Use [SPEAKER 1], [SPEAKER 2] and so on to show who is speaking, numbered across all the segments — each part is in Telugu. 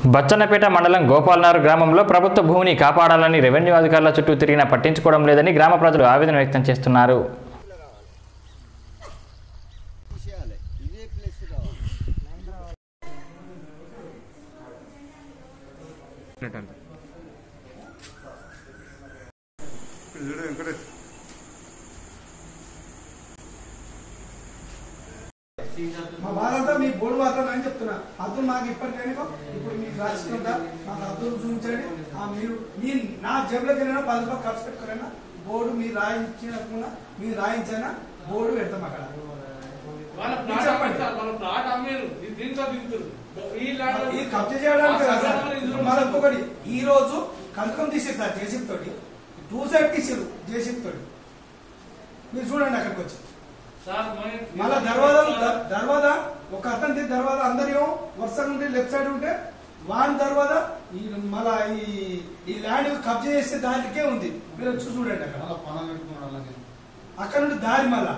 [SPEAKER 1] బచ్చన్నపేట మండలం గోపాలనగర్ గ్రామంలో ప్రభుత్వ భూమిని కాపాడాలని రెవెన్యూ అధికారుల చుట్టూ తిరిగినా పట్టించుకోవడం లేదని గ్రామ ప్రజలు ఆవేదన వ్యక్తం చేస్తున్నారు
[SPEAKER 2] తీసేయాలి ఇదే ప్లేస్
[SPEAKER 3] మా బాధంతా మీ బోర్డు మాత్రం అని చెప్తున్నా అర్థం మాకు ఇప్పటికైనా ఇప్పుడు మీకు రాసుకుంటా మాకు అర్థం చూపించండి ఆ మీరు మీ నా జేబులోకి వెళ్ళినా పది రూపాయలు ఖర్చు పెట్టుకురైనా బోర్డు మీరు రాయించినప్పుడు మీరు రాయించైనా బోర్డు పెడతాం అక్కడ
[SPEAKER 4] వాళ్ళ
[SPEAKER 3] మీరు
[SPEAKER 4] ప్లాట్
[SPEAKER 3] చెప్పండి.
[SPEAKER 4] అమ్మారు సార్, వాళ్ళ ప్లాట్ అమ్మారు ఇది దీంతో దిగుతారు ఈ ల్యాండ్
[SPEAKER 3] ఈ కబ్జా చేయడానికి కదా సార్.
[SPEAKER 4] ఆ
[SPEAKER 3] ఇప్పుడు మళ్ళీ ఇంకొకటి ఈ రోజు కంకం తీసేది సార్ జేసీబీ తోటి టూ సైడ్ తీసారు జేసీబీ తోటి మీరు చూడండి అక్కడికి వచ్చి
[SPEAKER 4] సార్ మన-
[SPEAKER 3] మళ్ళా దర్వాజా ద- దర్వాజా ఒక అతని దర్వాజా అందరి వరుస నుండి లెఫ్ట్ సైడ్ ఉంటే వాన్ దర్వాజా ఈ మళ్ళా ఈ ఈ ల్యాండ్ కబ్జా చేసే దానికే ఉంది మీరు వచ్చి చూడండి అక్కడ అక్కడ నుండి దారి మళ్ళా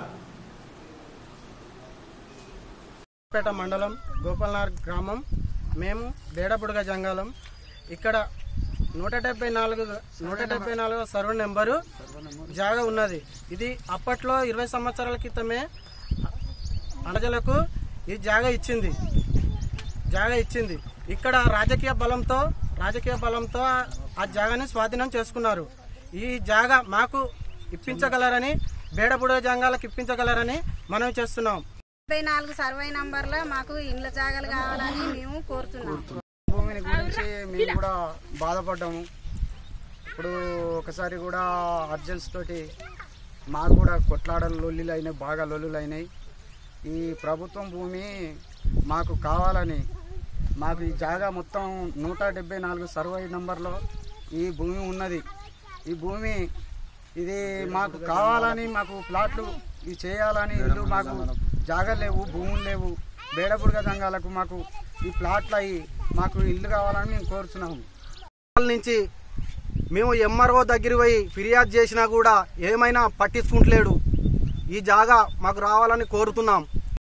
[SPEAKER 5] పేట మండలం గోపాలనగర్ గ్రామం మేము బేడపుడుగ జంగాలం ఇక్కడ నూట డెబ్బై నాలుగు నూట డెబ్బై నాలుగు సర్వే నెంబరు జాగా ఉన్నది ఇది అప్పట్లో ఇరవై సంవత్సరాల క్రితమే అనజలకు ఈ జాగా ఇచ్చింది జాగా ఇచ్చింది ఇక్కడ రాజకీయ బలంతో రాజకీయ బలంతో ఆ- ఆ జాగాని స్వాధీనం చేసుకున్నారు ఈ జాగా మాకు ఇప్పించగలరని బేడపుడుగ జంగాలకు ఇప్పించగలరని మనం చేస్తున్నాం
[SPEAKER 6] డెబ్బై నాలుగు సర్వే నంబర్లో మాకు ఇండ్ల జాగాలు కావాలని మేము కోరుతున్నాం
[SPEAKER 5] భూమిని గురించి మేము కూడా బాధపడ్డాము ఇప్పుడు ఒకసారి కూడా అర్జెన్స్ తోటి మాకు కూడా కొట్లాడలు లొల్లిలు అయినాయి బాగా లొల్లులు అయినాయి ఈ ప్రభుత్వం భూమి మాకు కావాలని మాకు ఈ జాగా మొత్తం నూట డెబ్బై నాలుగు సర్వే నంబర్లో ఈ భూమి ఉన్నది ఈ భూమి ఇది మాకు కావాలని మాకు ప్లాట్లు ఇది చేయాలని ఇల్లు మాకు జాగా లేవు భూములు లేవు బేడపుడుగ జంగాలకు మాకు ఈ ప్లాట్లు అయ్యి మాకు ఇల్లు కావాలని మేము కోరుతున్నాము వాళ్ళ నుంచి మేము ఎంఆర్ఓ దగ్గర పోయి ఫిర్యాదు చేసినా కూడా ఏమైనా పట్టించుకుంటలేడు ఈ జాగా మాకు రావాలని కోరుతున్నాం